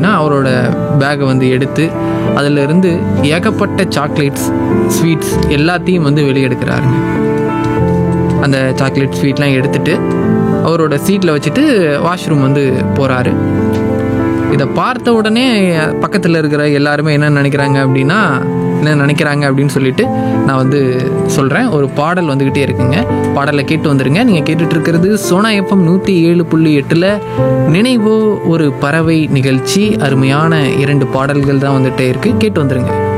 அப்படின்னா அவரோட பேக்கை வந்து எடுத்து அதில் இருந்து ஏகப்பட்ட சாக்லேட்ஸ் ஸ்வீட்ஸ் எல்லாத்தையும் வந்து வெளியெடுக்கிறாருங்க அந்த சாக்லேட் ஸ்வீட்லாம் எடுத்துட்டு அவரோட சீட்டில் வச்சுட்டு வாஷ்ரூம் வந்து போகிறாரு இதை பார்த்த உடனே பக்கத்தில் இருக்கிற எல்லாருமே என்ன நினைக்கிறாங்க அப்படின்னா என்ன நினைக்கிறாங்க அப்படின்னு சொல்லிட்டு நான் வந்து சொல்கிறேன் ஒரு பாடல் வந்துக்கிட்டே இருக்குங்க பாடலை கேட்டு வந்துருங்க நீங்கள் கேட்டுட்டு இருக்கிறது சோனா எஃப்எம் நூற்றி ஏழு புள்ளி எட்டில் நினைவோ ஒரு பறவை நிகழ்ச்சி அருமையான இரண்டு பாடல்கள் தான் வந்துட்டே இருக்குது கேட்டு வந்துருங்க